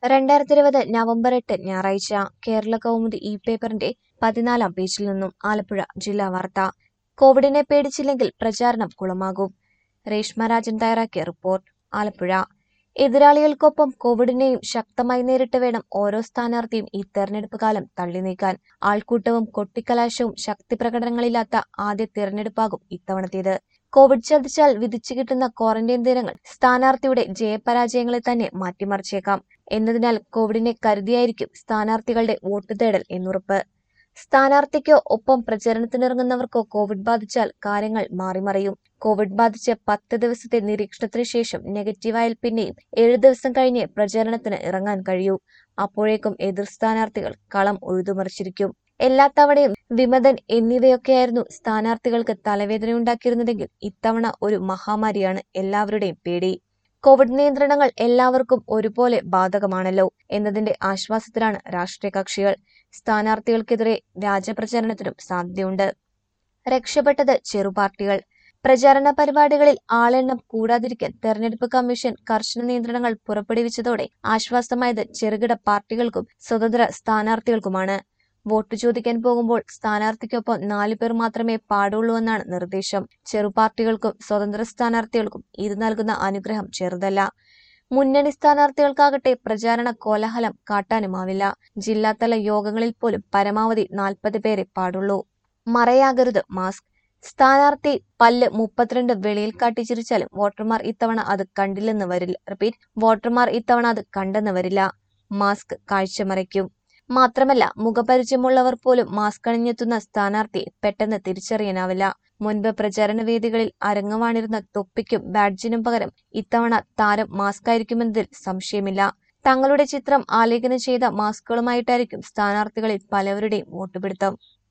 രണ്ടായിരത്തി ഇരുപത് നവംബർ എട്ട് ഞായറാഴ്ച കേരള കൗമുദി ഇ പേപ്പറിന്റെ പതിനാലാം പേജിൽ നിന്നും ആലപ്പുഴ ജില്ലാ വാർത്ത കോവിഡിനെ പേടിച്ചില്ലെങ്കിൽ പ്രചാരണം കുളമാകും രേഷ്മ രാജൻ തയ്യാറാക്കിയ റിപ്പോർട്ട് ആലപ്പുഴ എതിരാളികൾക്കൊപ്പം കോവിഡിനെയും ശക്തമായി നേരിട്ട് വേണം ഓരോ സ്ഥാനാർത്ഥിയും ഈ തെരഞ്ഞെടുപ്പ് കാലം തള്ളി നീക്കാൻ ആൾക്കൂട്ടവും കൊട്ടിക്കലാശവും ശക്തി പ്രകടനങ്ങളില്ലാത്ത ആദ്യ തിരഞ്ഞെടുപ്പാകും ഇത്തവണത്തേത് കോവിഡ് ചതിച്ചാൽ വിധിച്ചു കിട്ടുന്ന ക്വാറന്റൈൻ ദിനങ്ങൾ സ്ഥാനാർത്ഥിയുടെ ജയപരാജയങ്ങളെ തന്നെ മാറ്റിമറിച്ചേക്കാം എന്നതിനാൽ കോവിഡിനെ കരുതിയായിരിക്കും സ്ഥാനാർത്ഥികളുടെ വോട്ട് തേടൽ എന്നുറപ്പ് സ്ഥാനാർത്ഥിക്കോ ഒപ്പം പ്രചരണത്തിനിറങ്ങുന്നവർക്കോ കോവിഡ് ബാധിച്ചാൽ കാര്യങ്ങൾ മാറിമറിയും കോവിഡ് ബാധിച്ച് പത്ത് ദിവസത്തെ നിരീക്ഷണത്തിന് ശേഷം നെഗറ്റീവായാൽ പിന്നെയും ഏഴു ദിവസം കഴിഞ്ഞ് പ്രചരണത്തിന് ഇറങ്ങാൻ കഴിയൂ അപ്പോഴേക്കും എതിർ സ്ഥാനാർത്ഥികൾ കളം ഉഴുതുമറിച്ചിരിക്കും എല്ലാ തവണയും വിമതൻ എന്നിവയൊക്കെയായിരുന്നു സ്ഥാനാർത്ഥികൾക്ക് തലവേദനയുണ്ടാക്കിയിരുന്നതെങ്കിൽ ഇത്തവണ ഒരു മഹാമാരിയാണ് എല്ലാവരുടെയും പേടി കോവിഡ് നിയന്ത്രണങ്ങൾ എല്ലാവർക്കും ഒരുപോലെ ബാധകമാണല്ലോ എന്നതിന്റെ ആശ്വാസത്തിലാണ് രാഷ്ട്രീയ കക്ഷികൾ സ്ഥാനാർത്ഥികൾക്കെതിരെ വ്യാജപ്രചരണത്തിനും സാധ്യതയുണ്ട് രക്ഷപ്പെട്ടത് ചെറുപാർട്ടികൾ പ്രചാരണ പരിപാടികളിൽ ആളെണ്ണം കൂടാതിരിക്കാൻ തെരഞ്ഞെടുപ്പ് കമ്മീഷൻ കർശന നിയന്ത്രണങ്ങൾ പുറപ്പെടുവിച്ചതോടെ ആശ്വാസമായത് ചെറുകിട പാർട്ടികൾക്കും സ്വതന്ത്ര സ്ഥാനാർത്ഥികൾക്കുമാണ് വോട്ട് ചോദിക്കാൻ പോകുമ്പോൾ സ്ഥാനാർത്ഥിക്കൊപ്പം നാലു പേർ മാത്രമേ പാടുള്ളൂവെന്നാണ് നിർദ്ദേശം ചെറുപാർട്ടികൾക്കും സ്വതന്ത്ര സ്ഥാനാർത്ഥികൾക്കും ഇത് നൽകുന്ന അനുഗ്രഹം ചെറുതല്ല മുന്നണി സ്ഥാനാർത്ഥികൾക്കാകട്ടെ പ്രചാരണ കോലാഹലം കാട്ടാനുമാവില്ല ജില്ലാതല യോഗങ്ങളിൽ പോലും പരമാവധി നാൽപ്പത് പേരെ പാടുള്ളൂ മറയാകരുത് മാസ്ക് സ്ഥാനാർത്ഥി പല്ല് മുപ്പത്തിരണ്ട് വെളിയിൽ കാട്ടി ചിരിച്ചാലും വോട്ടർമാർ ഇത്തവണ അത് കണ്ടില്ലെന്ന് വരില്ല റിപ്പീറ്റ് വോട്ടർമാർ ഇത്തവണ അത് കണ്ടെന്ന് വരില്ല മാസ്ക് കാഴ്ചമറയ്ക്കും മാത്രമല്ല മുഖപരിചയമുള്ളവർ പോലും മാസ്ക് അണിഞ്ഞെത്തുന്ന സ്ഥാനാർത്ഥിയെ പെട്ടെന്ന് തിരിച്ചറിയാനാവില്ല മുൻപ് പ്രചാരണ വേദികളിൽ അരങ്ങുവാണിരുന്ന തൊപ്പിക്കും ബാഡ്ജിനും പകരം ഇത്തവണ താരം മാസ്ക് ആയിരിക്കുമെന്നതിൽ സംശയമില്ല തങ്ങളുടെ ചിത്രം ആലേഖനം ചെയ്ത മാസ്കുകളുമായിട്ടായിരിക്കും സ്ഥാനാർത്ഥികളിൽ പലവരുടെയും വോട്ടുപിടുത്തം